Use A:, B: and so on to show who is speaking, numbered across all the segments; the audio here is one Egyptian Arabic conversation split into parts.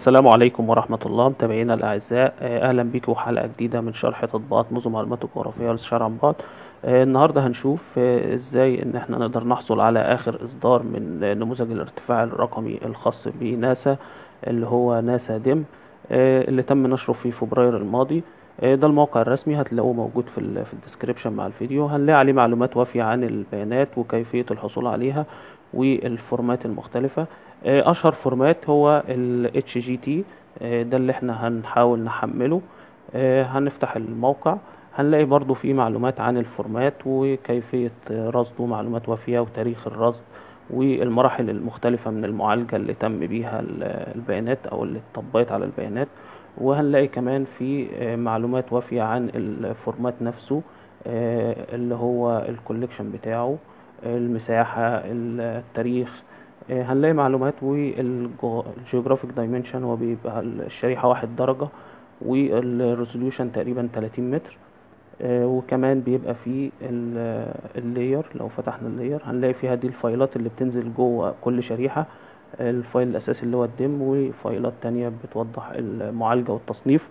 A: السلام عليكم ورحمة الله متابعينا الأعزاء آه، أهلا بيكم حلقة جديدة من شرح تطبيقات نظم معلومات الجغرافية والاستشارة عن بعد آه، النهاردة هنشوف آه، إزاي إن إحنا نقدر نحصل على آخر إصدار من آه، نموذج الارتفاع الرقمي الخاص بناسا اللي هو ناسا ديم آه، اللي تم نشره في فبراير الماضي آه، ده الموقع الرسمي هتلاقوه موجود في ال في الديسكريبشن مع الفيديو هنلاقي عليه معلومات وافية عن البيانات وكيفية الحصول عليها والفورمات المختلفة آه، اشهر فورمات هو ال HGT آه، ده اللي احنا هنحاول نحمله آه، هنفتح الموقع هنلاقي برضو فيه معلومات عن الفورمات وكيفية آه، رصده معلومات وافية وتاريخ الرصد والمراحل المختلفة من المعالجة اللي تم بيها ال- البيانات او اللي اتطبقت على البيانات وهنلاقي كمان في آه، معلومات وافية عن الفورمات نفسه آه، اللي هو الكوليكشن بتاعه المساحة التاريخ آه، هنلاقي معلومات والجيوغرافيك دايمنشن هو بيبقى الشريحة واحد درجة والريزوليوشن تقريبا 30 متر آه، وكمان بيبقى فيه اللاير لو فتحنا اللاير هنلاقي فيها دي الفايلات اللي بتنزل جوه كل شريحة آه، الفايل الأساسي اللي هو الدم وفايلات تانية بتوضح المعالجة والتصنيف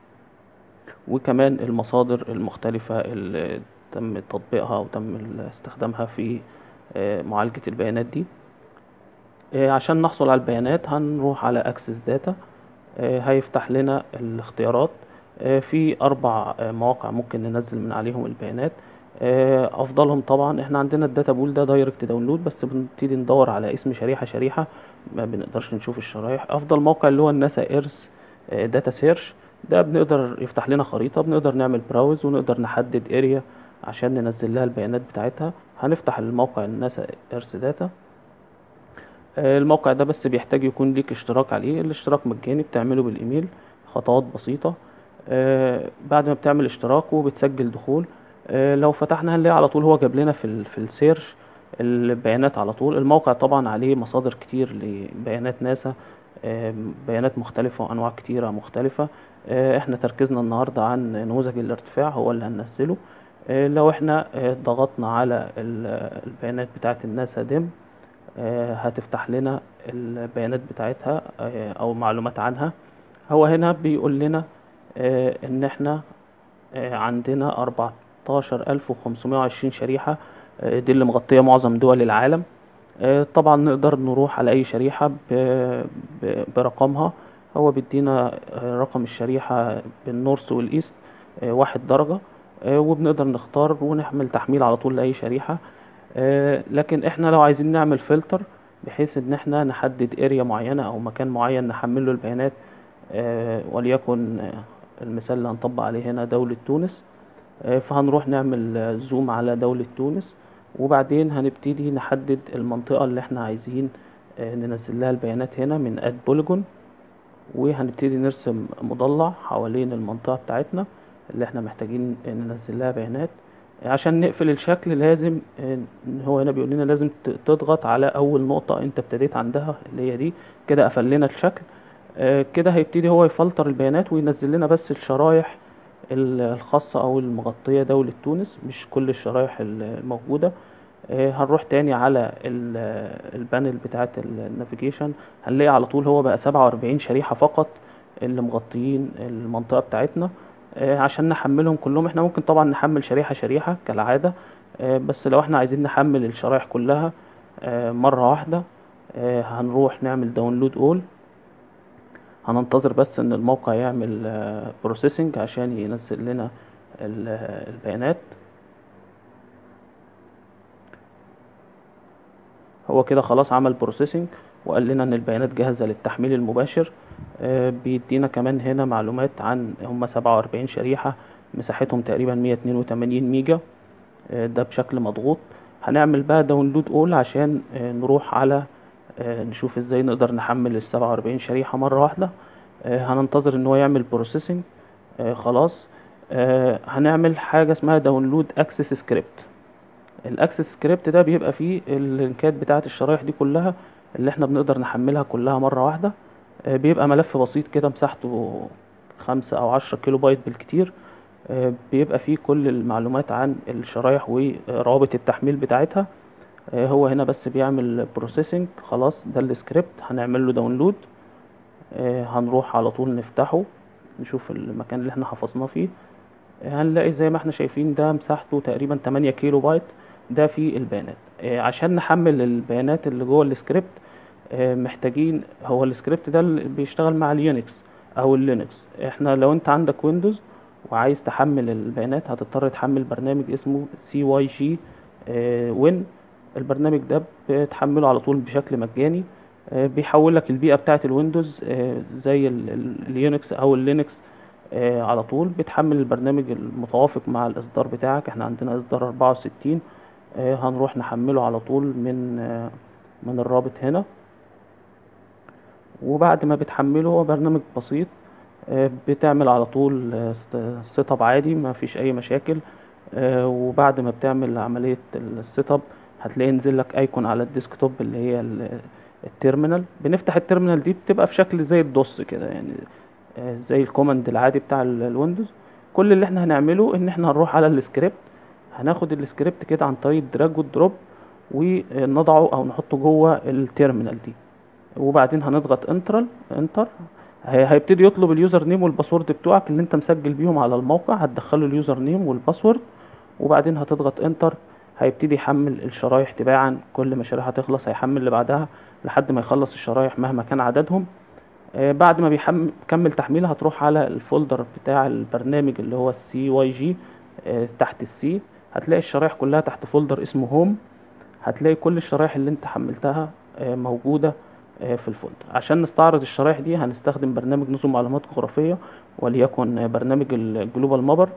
A: وكمان المصادر المختلفة اللي تم تطبيقها وتم استخدامها في آه، معالجة البيانات دي آه، عشان نحصل على البيانات هنروح على اكسس داتا هيفتح لنا الاختيارات آه، في اربع آه، مواقع ممكن ننزل من عليهم البيانات آه، افضلهم طبعا احنا عندنا الداتا بول ده دايركت داونلود بس بنبتدي ندور على اسم شريحة شريحة ما بنقدرش نشوف الشرايح افضل موقع اللي هو الناسا ايرث داتا سيرش ده بنقدر يفتح لنا خريطة بنقدر نعمل براوز ونقدر نحدد اريا عشان ننزل لها البيانات بتاعتها هنفتح الموقع الناسا ايرث داتا آه، الموقع ده بس بيحتاج يكون ليك اشتراك عليه الاشتراك مجاني بتعمله بالايميل خطوات بسيطة آه، بعد ما بتعمل اشتراك وبتسجل دخول آه، لو فتحنا هنلاقي على طول هو جاب لنا في ال في السيرش البيانات على طول الموقع طبعا عليه مصادر كتير لبيانات ناسا آه، بيانات مختلفة وأنواع كتيرة مختلفة آه، احنا تركيزنا النهاردة عن نموذج الارتفاع هو اللي هننزله آه، لو احنا آه، ضغطنا على ال- البيانات بتاعة الناسا ديم آه، هتفتح لنا البيانات بتاعتها آه، او معلومات عنها هو هنا بيقول لنا آه، ان احنا آه، عندنا 14520 شريحة آه، دي اللي مغطية معظم دول العالم آه، طبعا نقدر نروح على اي شريحة ب- ب- برقمها هو بيدينا آه، رقم الشريحة بالنورث والايست آه، واحد درجة آه، وبنقدر نختار ونعمل تحميل على طول لأي شريحة آه، لكن احنا لو عايزين نعمل فلتر بحيث ان احنا نحدد اريا معينة او مكان معين نحمل له البيانات آه، وليكن آه، المثال اللي هنطبق عليه هنا دولة تونس آه، فهنروح نعمل آه، زوم على دولة تونس وبعدين هنبتدي نحدد المنطقة اللي احنا عايزين آه، ننزل لها البيانات هنا من اد بوليجون وهنبتدي نرسم مضلع حوالين المنطقة بتاعتنا اللي احنا محتاجين ننزل لها بيانات عشان نقفل الشكل لازم آه، هو هنا بيقول لنا لازم ت- تضغط على اول نقطة انت ابتديت عندها اللي هي دي كده قفل لنا الشكل آه، كده هيبتدي هو يفلتر البيانات وينزل لنا بس الشرايح ال- الخاصة او المغطية دولة تونس مش كل الشرايح الموجودة آه، هنروح تاني على ال- البانل بتاعة النافيجيشن هنلاقي على طول هو بقى سبعة وأربعين شريحة فقط اللي مغطيين المنطقة بتاعتنا آه، عشان نحملهم كلهم احنا ممكن طبعا نحمل شريحة شريحة كالعادة آه، بس لو احنا عايزين نحمل الشرايح كلها آه، مرة واحدة آه، هنروح نعمل داونلود اول هننتظر بس ان الموقع يعمل بروسيسنج عشان ينزل لنا ال- البيانات هو كده خلاص عمل بروسيسنج وقال لنا ان البيانات جاهزة للتحميل المباشر آه، بيدينا كمان هنا معلومات عن هم 47 شريحة مساحتهم تقريبا 182 ميجا آه، ده بشكل مضغوط هنعمل بقى داونلود اول عشان آه، نروح على آه، نشوف ازاي نقدر نحمل ال 47 شريحة مرة واحدة آه، هننتظر ان هو يعمل بروسيسنج خلاص آه، هنعمل حاجة اسمها داونلود اكسس سكريبت الاكسس سكريبت ده بيبقى فيه اللينكات بتاعة الشرايح دي كلها اللي احنا بنقدر نحملها كلها مرة واحدة آه، بيبقى ملف بسيط كده مساحته خمسة أو عشرة كيلو بايت بالكتير آه، بيبقى فيه كل المعلومات عن الشرايح وروابط التحميل بتاعتها آه، هو هنا بس بيعمل بروسيسنج خلاص ده السكريبت هنعمل له داونلود آه، هنروح على طول نفتحه نشوف المكان اللي احنا حفظناه فيه آه، هنلاقي زي ما احنا شايفين ده مساحته تقريبا 8 كيلو بايت ده فيه البيانات آه، عشان نحمل البيانات اللي جوه السكريبت آه، محتاجين هو السكريبت ده اللي بيشتغل مع اليونكس او اللينكس احنا لو انت عندك ويندوز وعايز تحمل البيانات هتضطر تحمل برنامج اسمه سي واي جي وين البرنامج ده بتحمله على طول بشكل مجاني آه، بيحول لك البيئة بتاعة الويندوز آه، زي ال- ال- اليونكس او اللينكس آه، على طول بتحمل البرنامج المتوافق مع الاصدار بتاعك احنا عندنا اصدار 64 آه، هنروح نحمله على طول من آه، من الرابط هنا وبعد ما بتحمله هو برنامج بسيط آه، بتعمل على طول سيت اب عادي ما فيش اي مشاكل آه، وبعد ما بتعمل عملية السيت اب هتلاقي نزل لك ايكون على الديسكتوب اللي هي ال- التيرمينال بنفتح التيرمينال دي بتبقى في شكل زي الدوس كده يعني آه، زي الكوماند العادي بتاع ال- الويندوز كل اللي احنا هنعمله ان احنا هنروح على السكريبت هناخد السكريبت كده عن طريق الدراج والدروب ونضعه او نحطه جوه التيرمينال دي وبعدين هنضغط انترال انتر هي- هيبتدي يطلب اليوزر نيم والباسورد بتوعك اللي انت مسجل بيهم على الموقع هتدخله اليوزر نيم والباسورد وبعدين هتضغط انتر هيبتدي يحمل الشرايح تباعا كل ما الشريحة تخلص هيحمل اللي بعدها لحد ما يخلص الشرايح مهما كان عددهم آه، بعد ما بيكمل تحميلها هتروح على الفولدر بتاع البرنامج اللي هو السي واي جي تحت السي هتلاقي الشرايح كلها تحت فولدر اسمه هوم هتلاقي كل الشرايح اللي انت حملتها آه، موجودة آه، في الفولدر عشان نستعرض الشرايح دي هنستخدم برنامج نظم معلومات جغرافية وليكن آه، برنامج الجلوبال مابر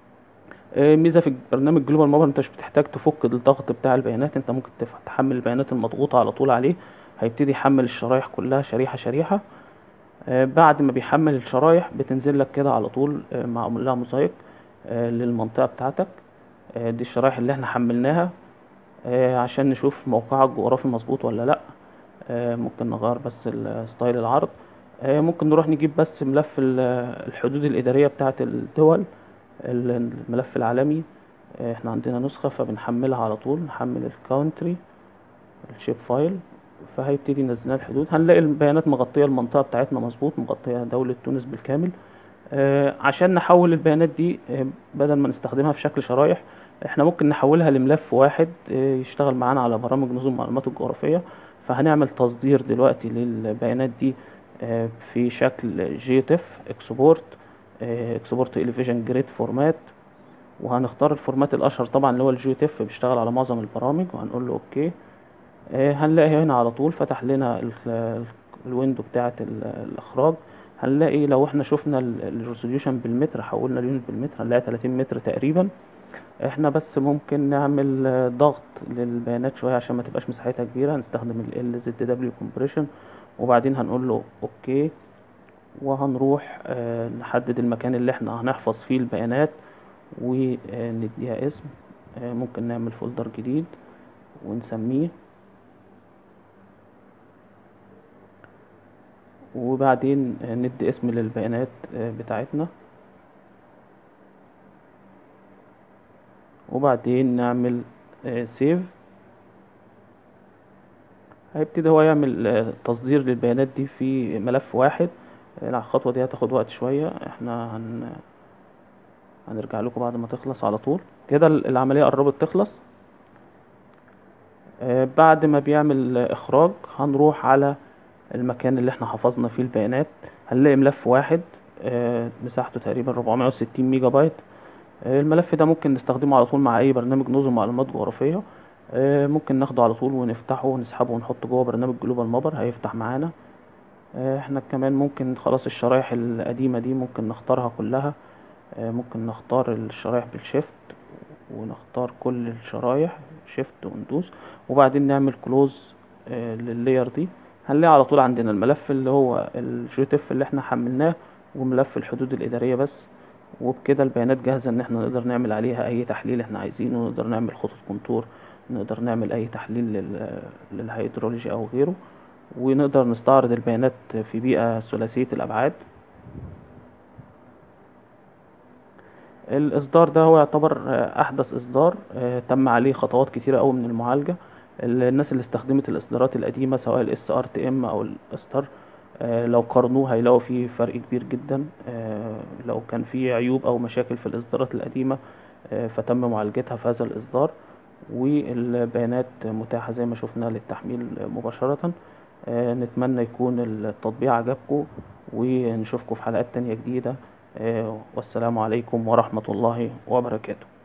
A: آه، ميزة في برنامج جلوبال مابر انت مش بتحتاج تفك الضغط بتاع البيانات انت ممكن تف- تحمل البيانات المضغوطة على طول عليه هيبتدي يحمل الشرايح كلها شريحة شريحة آه، بعد ما بيحمل الشرايح بتنزل لك كده على طول آه، معمول لها موزايك آه، للمنطقة بتاعتك آه، دي الشرايح اللي احنا حملناها آه، عشان نشوف موقعها الجغرافي مظبوط ولا لا آه، ممكن نغير بس ال- ستايل العرض آه، ممكن نروح نجيب بس ملف ال- الحدود الإدارية بتاعة الدول ال- الملف العالمي آه، احنا عندنا نسخة فبنحملها على طول نحمل الكاونتري الشيب فايل فهيبتدي ينزل لنا الحدود هنلاقي البيانات مغطية المنطقة بتاعتنا مظبوط مغطية دولة تونس بالكامل آه، عشان نحول البيانات دي آه، بدل ما نستخدمها في شكل شرايح احنا ممكن نحولها لملف واحد آه، يشتغل معانا على برامج نظم المعلومات الجغرافية فهنعمل تصدير دلوقتي للبيانات دي آه، في شكل جي تف اكسبورت اكسبورت اليفيجن جريد فورمات وهنختار الفورمات الاشهر طبعا اللي هو الجي تف بيشتغل على معظم البرامج وهنقول له اوكي آه، هنلاقي هنا على طول فتح لنا ال- ال- الويندو بتاعة ال- الإخراج هنلاقي لو احنا شفنا الريزوليوشن بالمتر حولنا اليونت بالمتر هنلاقي 30 متر تقريبا احنا بس ممكن نعمل آه، ضغط للبيانات شوية عشان ما تبقاش مساحتها كبيرة هنستخدم ال LZW compression وبعدين هنقول له اوكي وهنروح آه، نحدد المكان اللي احنا هنحفظ فيه البيانات ونديها اسم آه، ممكن نعمل فولدر جديد ونسميه وبعدين آه، ندي اسم للبيانات آه، بتاعتنا وبعدين نعمل سيف هيبتدي هو يعمل آه، تصدير للبيانات دي في ملف واحد آه، الخطوة دي هتاخد وقت شوية احنا هن هنرجع لكم بعد ما تخلص على طول كده ال- العملية قربت تخلص آه، بعد ما بيعمل آه، اخراج هنروح على المكان اللي احنا حفظنا فيه البيانات هنلاقي ملف واحد آه، مساحته تقريبا 460 ميجا بايت آه، الملف ده ممكن نستخدمه على طول مع اي برنامج نظم معلومات جغرافية آه، ممكن ناخده على طول ونفتحه ونسحبه ونحطه جوه برنامج جلوبال مابر هيفتح معانا آه، احنا كمان ممكن خلاص الشرايح القديمة دي ممكن نختارها كلها آه، ممكن نختار الشرايح بالشيفت ونختار كل الشرايح شيفت وندوس وبعدين نعمل كلوز لللاير دي هنلاقي على طول عندنا الملف اللي هو الجي تف اللي احنا حملناه وملف الحدود الإدارية بس وبكده البيانات جاهزة ان احنا نقدر نعمل عليها اي تحليل احنا عايزينه نقدر نعمل خطوط كونتور نقدر نعمل اي تحليل لل- للهيدرولوجي او غيره ونقدر نستعرض البيانات في بيئة ثلاثية الأبعاد الإصدار ده هو يعتبر آه، أحدث إصدار آه، تم عليه خطوات كتيرة أوي من المعالجة ال- الناس اللي استخدمت الإصدارات القديمة سواء ال SRTM أو الإصدار آه، لو قارنوه هيلاقوا فيه فرق كبير جدا آه، لو كان فيه عيوب أو مشاكل في الإصدارات القديمة آه، فتم معالجتها في هذا الإصدار والبيانات متاحة زي ما شفنا للتحميل مباشرة آه، نتمنى يكون التطبيق عجبكم ونشوفكم في حلقات تانية جديدة آه، والسلام عليكم ورحمة الله وبركاته